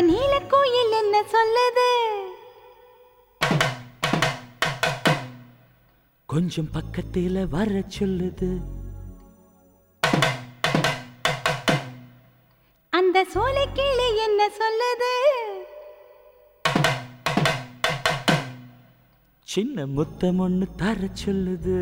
நீலக்கோயில் என்ன சொல்லுது கொஞ்சம் பக்கத்துல வர சொல்லுது அந்த சோலைக்கிளி என்ன சொல்லுது சின்ன முத்தம் ஒண்ணு தர சொல்லுது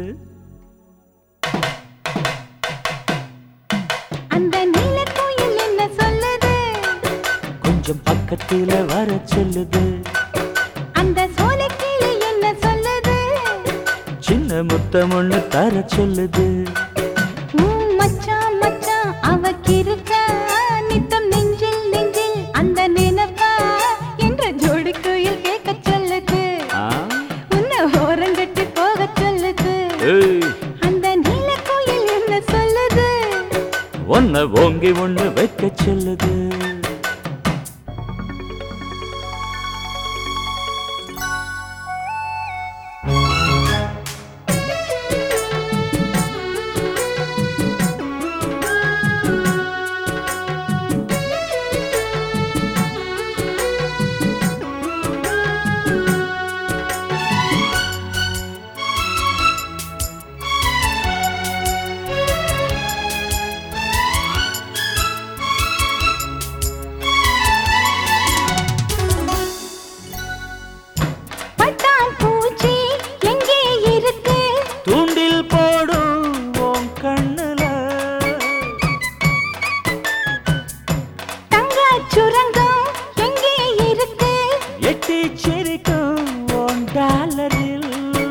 அந்த நீலக்கோயில் என்ன சொல்லுது கொஞ்சம் பக்கத்துல வர சொல்லுது அந்த சோலைக்கிளி என்ன சொல்லுது சின்ன முத்தம் ஒண்ணு தர சொல்லுது உம் மச்சான் மச்சான் அவக்கிருக்க நித்தம் நெஞ்சில் நெஞ்சில் அந்த நினைப்பா என்ற ஜோடி கோயில் கேட்க சொல்லுது ஆ? உன்னை ஓரங்கட்டி போக சொல்லுது ஏய், அந்த நீலக்கோயில் என்ன சொல்லுது ஒன்ன ஓங்கி ஒண்ணு வைக்க சொல்லுது பட்டாம் பூச்சி எங்கே இருக்கு தூண்டில் போடும் உன் கண்ணுல தங்க சுரங்கம் எங்கே இருக்கு எட்டி சிரிக்கும் உன் டாலரில்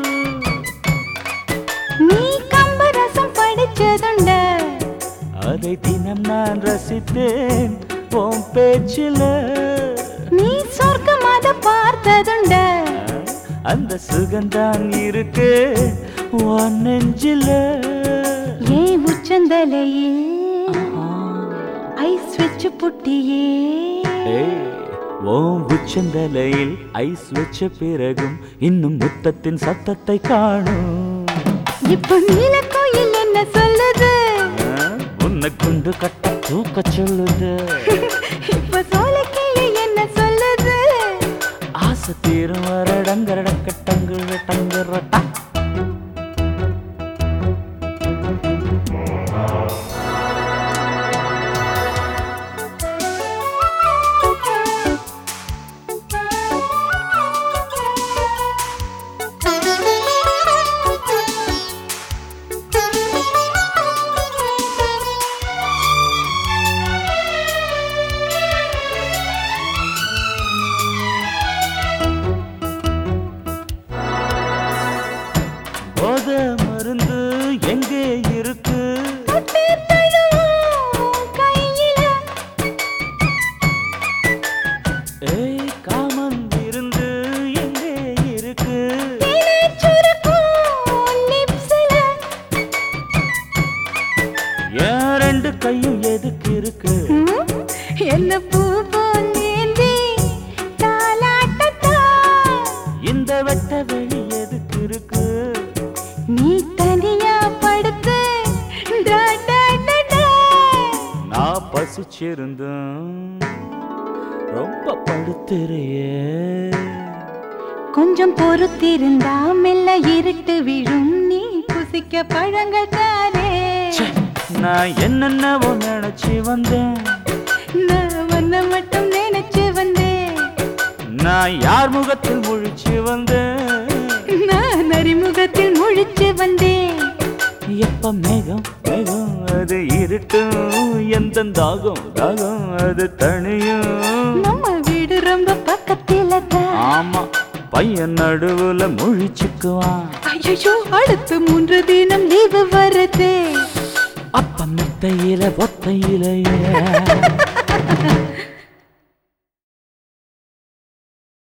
நீ கம்பரசம் படிச்சதுண்ட அதை தினம் நான் ரசித்தேன் உன் பேச்சில நீ சொர்க்கமாத பார்த்ததுண்ட அந்த சுகந்தான் இருக்கு உன் நெஞ்சில ஏன் உச்சந்தலையில் ஐஸ் வச்சு புட்டியே ஏய், உன் உச்சந்தலையில் ஐஸ் வச்ச பிறகும் இன்னும் முத்தத்தின் சத்தத்தை காணும் இப்போ நீலக்கோயில் என்ன சொல்லுது ஆ, உன்னை கொண்டு கட்ட தூக்க சொல்லுது இப்போ சோலைக்கிளி என்ன சொல்லுது ஆசை தீரும் வர டங்கரடக்க டங்குற டங்குறட்டா போத மருந்து எங்கே இருக்கு தொட்டு தழுவும் கையில ஏய் காமன் இருந்து எங்கே இருக்கு தேனைச் சுரக்கும் லிப்ஸ்ல என் ரெண்டு கையும் எதுக்கு இருக்கு ம், என்ன பூ போல் ஏந்தி தாலாட்டத்தா இந்த வெட்ட வெளி எதுக்கு இருக்கு நீ தனியா படுத்து டா, டா, டா, டா. நான் பசிச்சிருந்தேன் ரொம்ப படுத்துறியே கொஞ்சம் பொறுத்திருந்தா மெல்ல இருட்டு விழும் நீ புசிக்க பழங்கள் தாரே ச்சே, நான் என்னென்னவோ நினைச்சு வந்தேன் நான் உன்னை மட்டும் நினைச்சு வந்தேன் நான் யார் முகத்தில் முழிச்சு வந்தேன் நான் அறிமுகத்தில் முழிச்சு வந்தேன் எப்ப மேகம் மேகம் அது இருட்டும் எந்த தாகம் தாகம் அது தனியும் நம்ம வீடு ரொம்ப பக்கத்துல தான் ஆமா பையன் நடுவுல முழிச்சுக்குவான் ஐயோ அடுத்து மூன்று தினம் லீவு வருது அப்ப மெத்தையில ஒத்தையிலையே